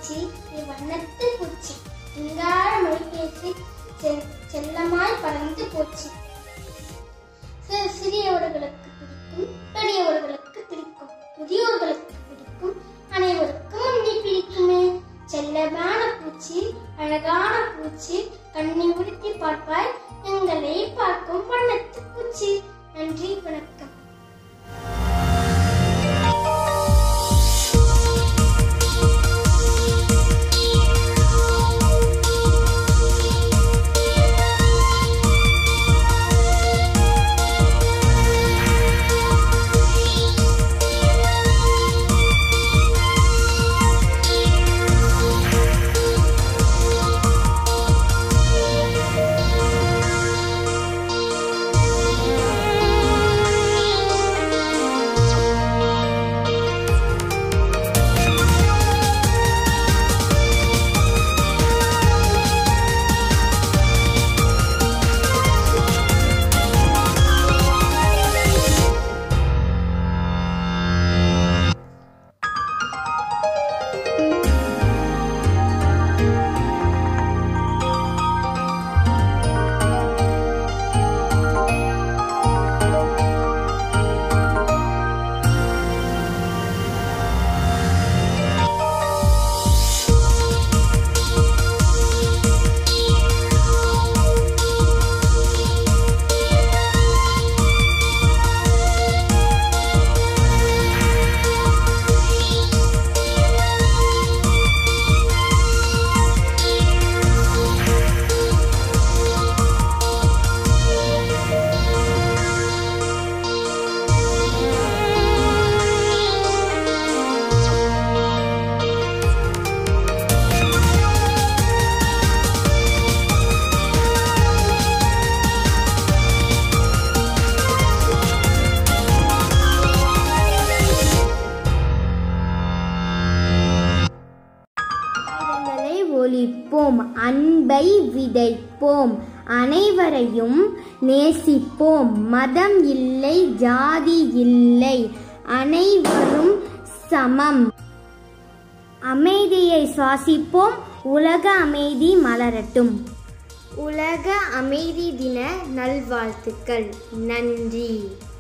பூச்சி நீ வண்ணத்து பூச்சி சிங்கார மொழி பேசி செ- செல்லமாய் பறந்து போச்சு சி- சிறியவர்களுக்கு பிடிக்கும் பெரியவர்களுக்கு பிடிக்கும் முதியோர்களுக்கு பிடிக்கும் அனைவருக்கும் உன்னை பிடிக்குமே செல்லமான பூச்சி அழகான பூச்சி கண்ணை உடுத்தி பார்ப்பாய் எங்களை பார்க்கும் வண்ணத்து பூச்சி நன்றி வணக்கம் ஆயுதங்களை ஒழிப்போம் அன்பை விதைப்போம் அனைவரையும் நேசிப்போம் மதம் இல்லை ஜாதி இல்லை அனைவரும் சமம் அமைதியை சுவாசிப்போம் உலக அமைதி மலரட்டும் உலக அமைதி தின நல்வாழ்த்துக்கள் நன்றி